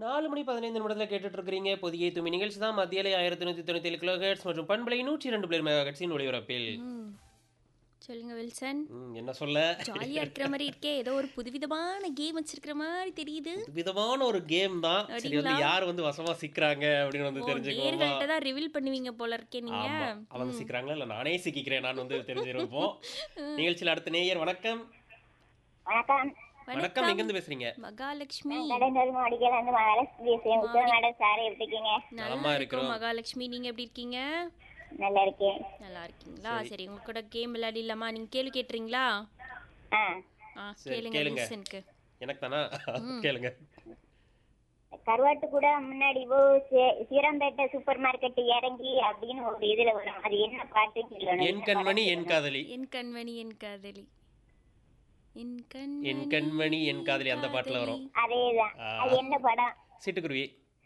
நாலு மணி பதினைந்து நிமிடத்தில் கேட்டுட்டு இருக்கிறீங்க புதிய துமி நிகழ்ச்சி தான் மத்தியிலே ஆயிரத்தி நூற்றி தொண்ணூற்றி ஏழு கிலோ மற்றும் பண்பலை நூற்றி ரெண்டு பிளேர் மெகா ஹெட்ஸின் ஒளிபரப்பில் ம். சொல்லுங்க வில்சன் ம், என்ன சொல்ல ஜாலியா இருக்கிற மாதிரி இருக்கே ஏதோ ஒரு புதுவிதமான கேம் வச்சிருக்கிற மாதிரி தெரியுது விதமான ஒரு கேம் தான் சரி வந்து அப்படிங்களா? யார் வந்து வசமா சிக்கிறாங்க அப்படின்னு வந்து தெரிஞ்சுக்கோமா நேர்கள்ட்ட தான் ரிவீல் பண்ணுவீங்க போல இருக்கே நீங்க ஆமா அவங்க சிக்கிறாங்களா இல்ல நானே சிக்கிக்கிறேன் நான் வந்து தெரிஞ்சிருப்போம் நிகழ்ச்சியில் அடுத்த நேயர் வணக்கம் வணக்கம் வணக்கம் எங்க இருந்து பேசுறீங்க மகாலட்சுமி கடந்தூர் மாடிகள் வந்து மகாலட்சுமி பேசுறேன் உத்தரநாடு சார் எப்படி இருக்கீங்க நல்லா நலமா இருக்கோம் இருக்கிறோம். மகாலட்சுமி நீங்க எப்படி இருக்கீங்க நல்லா இருக்கேன் நல்லா இருக்கீங்களா சரி உங்க கூட கேம் விளையாடிலாமா நீங்க கேள்வி கேட்டுறீங்களா ஆ ஆ சரி, கேளுங்க கேளுங்க. வில்சனுக்கு எனக்கு தானா கேளுங்க கருவாட்டு கூட முன்னாடி ஓ சே- சீரம்பேட்டை சூப்பர் மார்க்கெட் இறங்கி அப்படின்னு ஒரு இதுல வரும் அது என்ன பாட்டுன்னு சொல்லணும் என் கண்மணி என் காதலி என் கண்மணி என் காதலி என் என் கண்மணி கண்மணி என் காதலி அந்த பாட்டுல வரும் அதேதான் ஆ. அது என்ன படம் சிட்டுக்குருவி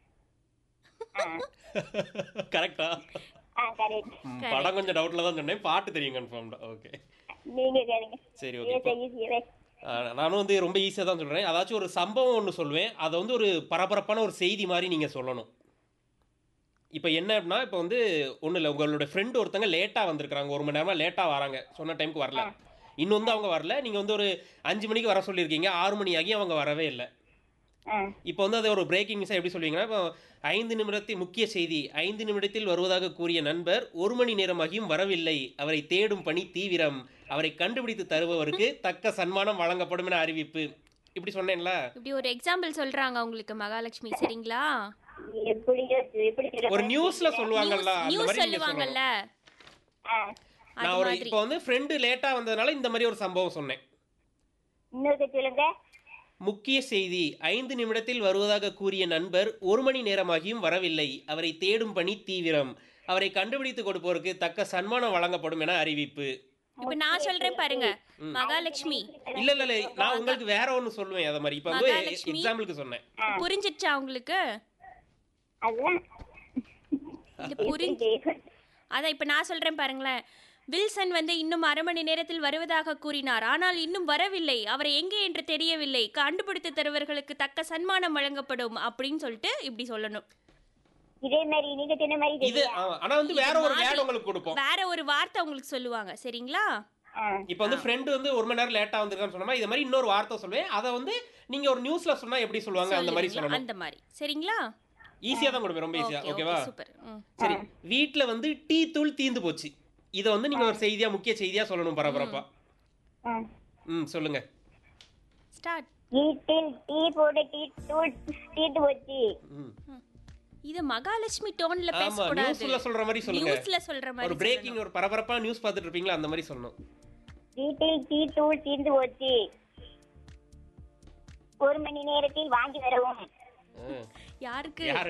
ஆ கரெக்டா ஆ கரெக்ட் படம் கொஞ்சம் டவுட்ல தான் சொன்னேன் பாட்டு தெரியும் கன்ஃபார்ம்டா ஓகே நீங்க கேளுங்க சரி ஓகே ஈஸி ஈஸியவே நானும் வந்து ரொம்ப ஈஸியாக தான் சொல்கிறேன் அதாச்சும் ஒரு சம்பவம் ஒன்று சொல்லுவேன் அதை வந்து ஒரு பரபரப்பான ஒரு செய்தி மாதிரி நீங்கள் சொல்லணும் இப்போ என்ன அப்படின்னா இப்போ வந்து ஒன்றும் இல்லை உங்களோட ஃப்ரெண்டு ஒருத்தங்க லேட்டாக வந்திருக்காங்க ஒரு மணி நேரமாக லேட்டாக வராங்க சொன்ன டைமுக்கு வரல இன்னும் வந்து அவங்க வரல நீங்கள் வந்து ஒரு அஞ்சு மணிக்கு வர சொல்லியிருக்கீங்க ஆறு மணி ஆகி அவங்க வரவே இல்லை ஆ இப்போ வந்து அது ஒரு பிரேக்கிங் நியூஸாக எப்படி சொல்லுவீங்கன்னா இப்போ ஐந்து நிமிடத்தில் முக்கிய செய்தி ஐந்து நிமிடத்தில் வருவதாக கூறிய நண்பர் ஒரு மணி நேரமாகியும் வரவில்லை அவரை தேடும் பணி தீவிரம் அவரை கண்டுபிடித்து தருபவருக்கு தக்க சன்மானம் வழங்கப்படும் என அறிவிப்பு இப்படி சொன்னேன்ல இப்படி ஒரு எக்ஸாம்பிள் சொல்றாங்க உங்களுக்கு மகாலட்சுமி சரிங்களா எப்படியோ எப்படி சொல்ல ஒரு நியூஸ்ல சொல்லுவாங்கல்ல அந்த நியூஸ் மாதிரி நீங்க சொல்லணும். சொல்லுவாங்கல்ல ஆ அது நான் ஒரு மாதிரி இப்போ வந்து ஃப்ரெண்டு லேட்டா வந்ததுனால இந்த மாதிரி ஒரு சம்பவம் சொன்னேன் இன்னொரு சொல்லுங்க முக்கிய செய்தி ஐந்து நிமிடத்தில் வருவதாக கூறிய நண்பர் ஒரு மணி நேரமாகியும் வரவில்லை அவரை தேடும் பணி தீவிரம் அவரை கண்டுபிடித்து கொடுப்போருக்கு தக்க சன்மானம் வழங்கப்படும் என அறிவிப்பு இப்ப நான் சொல்றேன் பாருங்க மகாலட்சுமி இல்ல இல்ல இல்ல நான் உங்களுக்கு வேற ஒண்ணு சொல்லுவேன் அத மாதிரி இப்ப வந்து மகாலட்சுமி. எக்ஸாம்பிளுக்கு சொன்னேன் புரிஞ்சிடுச்சா உங்களுக்கு அதுதான் இது புரிஞ்சு அதான் இப்ப நான் சொல்றேன் பாருங்களேன் வில்சன் வந்து இன்னும் அரை மணி நேரத்தில் வருவதாக கூறினார் ஆனால் இன்னும் வரவில்லை அவரை எங்கே என்று தெரியவில்லை கண்டுபிடித்து தருவர்களுக்கு தக்க சன்மானம் வழங்கப்படும் அப்படின்னு சொல்லிட்டு இப்படி சொல்லணும் இதே மாதிரி நீங்க சொன்ன மாதிரி இது தெரியும் ஆமா, ஆனா வந்து வேற ஒரு வேர்டு உங்களுக்கு கொடுப்போம் வேற ஒரு வார்த்தை உங்களுக்கு சொல்லுவாங்க சரிங்களா ஆ இப்ப வந்து ஃப்ரெண்டு வந்து ஒரு மணி நேரம் லேட்டா வந்திருக்கான்னு சொன்னா இது மாதிரி இன்னொரு வார்த்தை சொல்லுவேன் அதை வந்து நீங்க ஒரு நியூஸ்ல சொன்னா எப்படி சொல்லுவாங்க அந்த மாதிரி சொல்லுவீங்களா? சொல்லணும் அந்த மாதிரி சரிங்களா ஈஸியா தான் கொடுப்பேன் ரொம்ப ஈஸியா ஓகே ஓகேவா சூப்பர் ம் சரி வீட்ல வந்து டீ தூள் தீந்து போச்சு இதை வந்து நீங்க ஒரு செய்தியா முக்கிய செய்தியா சொல்லணும் பரபரப்பா ஆ ம் சொல்லுங்க ஸ்டார்ட் வீட்டில் டீ போட்டு டீ தூள் தீட்டு போச்சு ம் இது மகாலட்சுமி டோன்ல ஆமா பேசக்கூடாது நியூஸ்ல சொல்ற மாதிரி சொல்லுங்க நியூஸ்ல சொல்ற ஒரு மாதிரி பிரேக்கிங் ஒரு பரபரப்பா நியூஸ் பார்த்துட்டு இருப்பீங்களா அந்த மாதிரி சொல்லணும் வீட்டில் டீ தூள் தீர்ந்து போச்சு ஒரு மணி நேரத்தில் வாங்கி வரவும் ஆ. யாருக்கு யாரு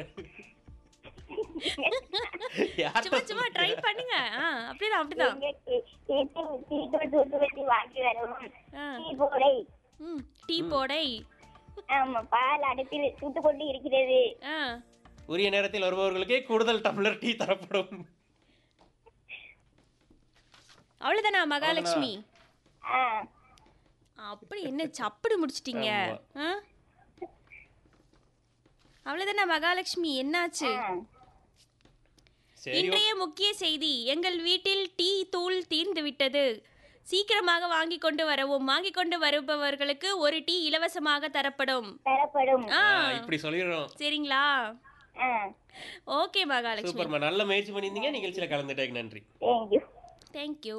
யார் சும்மா சும்மா ட்ரை பண்ணுங்க ஆ அப்படிதான் அப்படிதான் எங்க டீ- வீட்டில் டீ தூள் தூத்து வச்சு வாங்கி வரவும் ஆ. டீ போடை ம் டீ போடை ஆமா பால் அடுப்பில் சுட்டு கொண்டு இருக்கிறது ஆ உரிய நேரத்தில் வருபவர்களுக்கே கூடுதல் டம்ளர் டீ தரப்படும் அவ்வளவுதானா மகாலட்சுமி ஆ அப்படி என்ன சப்படி முடிச்சிட்டீங்க ஆ? அவ்வளவுதானா மகாலட்சுமி என்னாச்சு ஆ. சரி இன்றைய முக்கிய செய்தி எங்கள் வீட்டில் டீ தூள் தீர்ந்து விட்டது சீக்கிரமாக வாங்கி கொண்டு வரவும் வாங்கி கொண்டு வருபவர்களுக்கு ஒரு டீ இலவசமாக தரப்படும் தரப்படும் ஆ ஆ, இப்படி சொல்லிடுறோம் சரிங்களா ஆ ஓகே மகாலட்சுமி சூப்பர்மா நல்ல முயற்சி பண்ணியிருந்தீங்க நிகழ்ச்சியில கலந்துட்டேன் நன்றி தேங்க்யூ தேங்க்யூ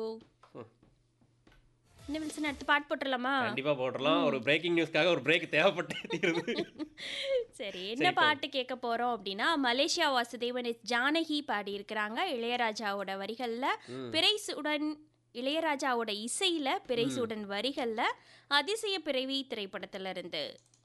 என்ன வில்சன் அடுத்து பாட்டு போட்டுடலாமா கண்டிப்பா போட்டுடலாம் ஒரு பிரேக்கிங் நியூஸ்க்காக ஒரு பிரேக் தேவைப்பட்டே தீருது சரி என்ன பாட்டு கேட்க போறோம் அப்படின்னா மலேசியா வாசுதேவன் எஸ் ஜானகி பாடி இருக்கிறாங்க இளையராஜாவோட வரிகள்ல பிரைசுடன் இளையராஜாவோட இசையில பிரைசுடன் வரிகள்ல அதிசய பிறவி திரைப்படத்துல இருந்து